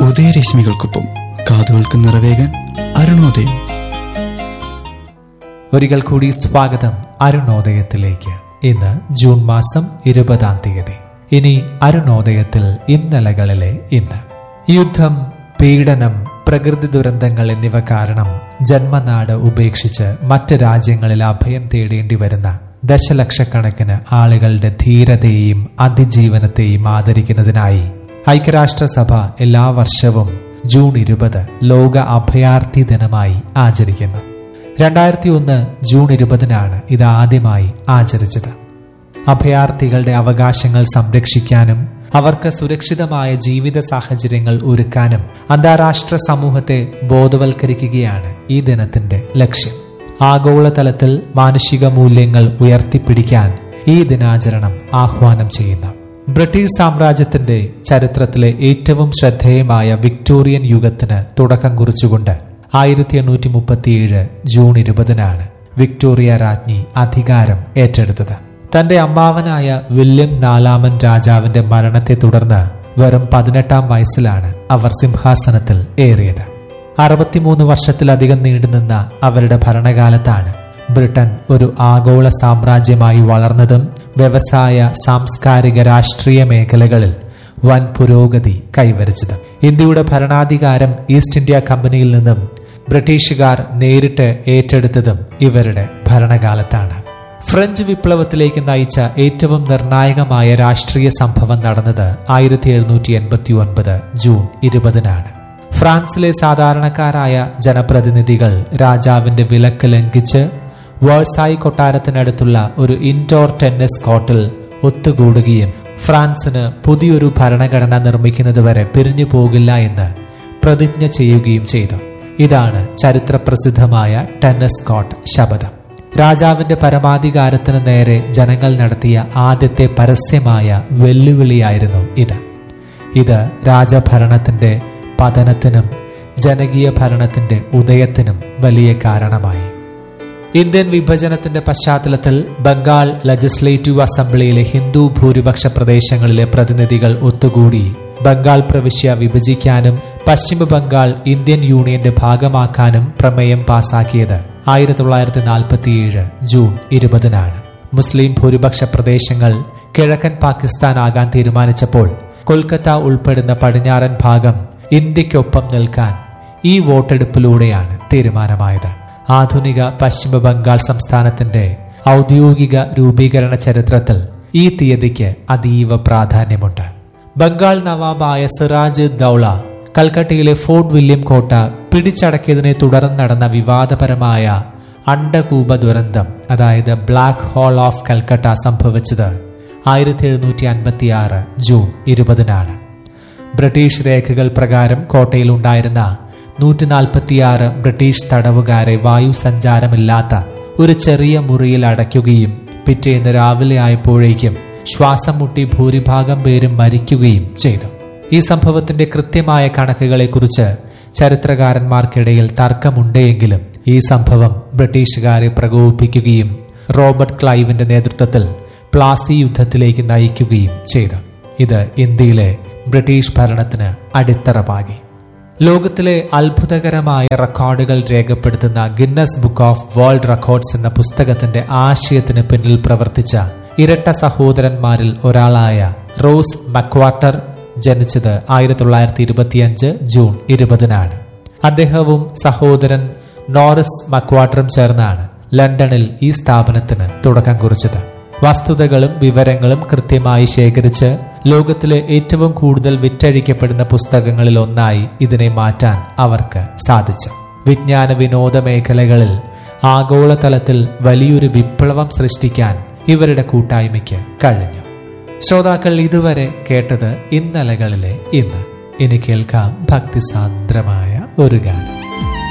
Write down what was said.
ഉദയരശ്മികൾക്കൊപ്പം കാതുകൾക്ക് നിറവേകാൻ അരുണോദയം ഒരിക്കൽ കൂടി സ്വാഗതം അരുണോദയത്തിലേക്ക് ഇന്ന് ജൂൺ മാസം ഇരുപതാം തീയതി ഇനി അരുണോദയത്തിൽ ഇന്നലകളിലെ ഇന്ന് യുദ്ധം പീഡനം പ്രകൃതി ദുരന്തങ്ങൾ എന്നിവ കാരണം ജന്മനാട് ഉപേക്ഷിച്ച് മറ്റ് രാജ്യങ്ങളിൽ അഭയം തേടേണ്ടി വരുന്ന ദശലക്ഷക്കണക്കിന് ആളുകളുടെ ധീരതയെയും അതിജീവനത്തെയും ആദരിക്കുന്നതിനായി ഐക്യരാഷ്ട്രസഭ എല്ലാ വർഷവും ജൂൺ ഇരുപത് ലോക അഭയാർത്ഥി ദിനമായി ആചരിക്കുന്നു രണ്ടായിരത്തി ഒന്ന് ജൂൺ ഇരുപതിനാണ് ഇത് ആദ്യമായി ആചരിച്ചത് അഭയാർത്ഥികളുടെ അവകാശങ്ങൾ സംരക്ഷിക്കാനും അവർക്ക് സുരക്ഷിതമായ ജീവിത സാഹചര്യങ്ങൾ ഒരുക്കാനും അന്താരാഷ്ട്ര സമൂഹത്തെ ബോധവൽക്കരിക്കുകയാണ് ഈ ദിനത്തിന്റെ ലക്ഷ്യം ആഗോളതലത്തിൽ മാനുഷിക മൂല്യങ്ങൾ ഉയർത്തിപ്പിടിക്കാൻ ഈ ദിനാചരണം ആഹ്വാനം ചെയ്യുന്നു ബ്രിട്ടീഷ് സാമ്രാജ്യത്തിന്റെ ചരിത്രത്തിലെ ഏറ്റവും ശ്രദ്ധേയമായ വിക്ടോറിയൻ യുഗത്തിന് തുടക്കം കുറിച്ചുകൊണ്ട് ആയിരത്തി എണ്ണൂറ്റി മുപ്പത്തിയേഴ് ജൂൺ ഇരുപതിനാണ് വിക്ടോറിയ രാജ്ഞി അധികാരം ഏറ്റെടുത്തത് തന്റെ അമ്മാവനായ വില്യം നാലാമൻ രാജാവിന്റെ മരണത്തെ തുടർന്ന് വെറും പതിനെട്ടാം വയസ്സിലാണ് അവർ സിംഹാസനത്തിൽ ഏറിയത് അറുപത്തിമൂന്ന് വർഷത്തിലധികം നീണ്ടുനിന്ന അവരുടെ ഭരണകാലത്താണ് ബ്രിട്ടൻ ഒരു ആഗോള സാമ്രാജ്യമായി വളർന്നതും വ്യവസായ സാംസ്കാരിക രാഷ്ട്രീയ മേഖലകളിൽ വൻ പുരോഗതി കൈവരിച്ചത് ഇന്ത്യയുടെ ഭരണാധികാരം ഈസ്റ്റ് ഇന്ത്യ കമ്പനിയിൽ നിന്നും ബ്രിട്ടീഷുകാർ നേരിട്ട് ഏറ്റെടുത്തതും ഇവരുടെ ഭരണകാലത്താണ് ഫ്രഞ്ച് വിപ്ലവത്തിലേക്ക് നയിച്ച ഏറ്റവും നിർണായകമായ രാഷ്ട്രീയ സംഭവം നടന്നത് ആയിരത്തി എഴുന്നൂറ്റി എൺപത്തി ഒൻപത് ജൂൺ ഇരുപതിനാണ് ഫ്രാൻസിലെ സാധാരണക്കാരായ ജനപ്രതിനിധികൾ രാജാവിന്റെ വിലക്ക് ലംഘിച്ച് വേഴ്സായി കൊട്ടാരത്തിനടുത്തുള്ള ഒരു ഇൻഡോർ ടെന്നീസ് കോർട്ടിൽ ഒത്തുകൂടുകയും ഫ്രാൻസിന് പുതിയൊരു ഭരണഘടന നിർമ്മിക്കുന്നതുവരെ പിരിഞ്ഞു പോകില്ല എന്ന് പ്രതിജ്ഞ ചെയ്യുകയും ചെയ്തു ഇതാണ് ചരിത്രപ്രസിദ്ധമായ ടെന്നീസ് കോർട്ട് ശപഥം രാജാവിന്റെ പരമാധികാരത്തിന് നേരെ ജനങ്ങൾ നടത്തിയ ആദ്യത്തെ പരസ്യമായ വെല്ലുവിളിയായിരുന്നു ഇത് ഇത് രാജഭരണത്തിന്റെ പതനത്തിനും ജനകീയ ഭരണത്തിന്റെ ഉദയത്തിനും വലിയ കാരണമായി ഇന്ത്യൻ വിഭജനത്തിന്റെ പശ്ചാത്തലത്തിൽ ബംഗാൾ ലെജിസ്ലേറ്റീവ് അസംബ്ലിയിലെ ഹിന്ദു ഭൂരിപക്ഷ പ്രദേശങ്ങളിലെ പ്രതിനിധികൾ ഒത്തുകൂടി ബംഗാൾ പ്രവിശ്യ വിഭജിക്കാനും പശ്ചിമ ബംഗാൾ ഇന്ത്യൻ യൂണിയന്റെ ഭാഗമാക്കാനും പ്രമേയം പാസാക്കിയത് ആയിരത്തി തൊള്ളായിരത്തി നാൽപ്പത്തിയേഴ് ജൂൺ ഇരുപതിനാണ് മുസ്ലിം ഭൂരിപക്ഷ പ്രദേശങ്ങൾ കിഴക്കൻ പാകിസ്ഥാൻ ആകാൻ തീരുമാനിച്ചപ്പോൾ കൊൽക്കത്ത ഉൾപ്പെടുന്ന പടിഞ്ഞാറൻ ഭാഗം ഇന്ത്യക്കൊപ്പം നിൽക്കാൻ ഈ വോട്ടെടുപ്പിലൂടെയാണ് തീരുമാനമായത് ആധുനിക പശ്ചിമ ബംഗാൾ സംസ്ഥാനത്തിന്റെ ഔദ്യോഗിക രൂപീകരണ ചരിത്രത്തിൽ ഈ തീയതിക്ക് അതീവ പ്രാധാന്യമുണ്ട് ബംഗാൾ നവാബായ സിറാജ് ദൌള കൽക്കട്ടയിലെ ഫോർട്ട് വില്യം കോട്ട പിടിച്ചടക്കിയതിനെ തുടർന്ന് നടന്ന വിവാദപരമായ അണ്ടകൂപ ദുരന്തം അതായത് ബ്ലാക്ക് ഹോൾ ഓഫ് കൽക്കട്ട സംഭവിച്ചത് ആയിരത്തി എഴുന്നൂറ്റി അൻപത്തി ആറ് ജൂൺ ഇരുപതിനാണ് ബ്രിട്ടീഷ് രേഖകൾ പ്രകാരം കോട്ടയിൽ ഉണ്ടായിരുന്ന നൂറ്റി നാൽപ്പത്തിയാറ് ബ്രിട്ടീഷ് തടവുകാരെ വായു സഞ്ചാരമില്ലാത്ത ഒരു ചെറിയ മുറിയിൽ അടയ്ക്കുകയും പിറ്റേന്ന് രാവിലെ ആയപ്പോഴേക്കും ശ്വാസം മുട്ടി ഭൂരിഭാഗം പേരും മരിക്കുകയും ചെയ്തു ഈ സംഭവത്തിന്റെ കൃത്യമായ കണക്കുകളെക്കുറിച്ച് ചരിത്രകാരന്മാർക്കിടയിൽ തർക്കമുണ്ടെങ്കിലും ഈ സംഭവം ബ്രിട്ടീഷുകാരെ പ്രകോപിപ്പിക്കുകയും റോബർട്ട് ക്ലൈവിന്റെ നേതൃത്വത്തിൽ പ്ലാസി യുദ്ധത്തിലേക്ക് നയിക്കുകയും ചെയ്തു ഇത് ഇന്ത്യയിലെ ബ്രിട്ടീഷ് ഭരണത്തിന് അടിത്തറ പാകി ലോകത്തിലെ അത്ഭുതകരമായ റെക്കോർഡുകൾ രേഖപ്പെടുത്തുന്ന Guinness book of world records എന്ന പുസ്തകത്തിന്റെ ആശയത്തിന് പിന്നിൽ പ്രവർത്തിച്ച ഇരട്ട സഹോദരന്മാരിൽ ഒരാളായ റോസ് മക്വാർട്ടർ ജനിച്ചത് ആയിരത്തി തൊള്ളായിരത്തി ഇരുപത്തിയഞ്ച് ജൂൺ ഇരുപതിനാണ് അദ്ദേഹവും സഹോദരൻ നോറിസ് മക്വാട്ടറും ചേർന്നാണ് ലണ്ടനിൽ ഈ സ്ഥാപനത്തിന് തുടക്കം കുറിച്ചത് വസ്തുതകളും വിവരങ്ങളും കൃത്യമായി ശേഖരിച്ച് ലോകത്തിലെ ഏറ്റവും കൂടുതൽ വിറ്റഴിക്കപ്പെടുന്ന പുസ്തകങ്ങളിൽ ഒന്നായി ഇതിനെ മാറ്റാൻ അവർക്ക് സാധിച്ചു വിജ്ഞാന വിനോദ മേഖലകളിൽ ആഗോളതലത്തിൽ വലിയൊരു വിപ്ലവം സൃഷ്ടിക്കാൻ ഇവരുടെ കൂട്ടായ്മയ്ക്ക് കഴിഞ്ഞു ശ്രോതാക്കൾ ഇതുവരെ കേട്ടത് ഇന്നലകളിലെ ഇന്ന് ഇനി കേൾക്കാം ഭക്തിസാന്ദ്രമായ ഒരു ഗാനം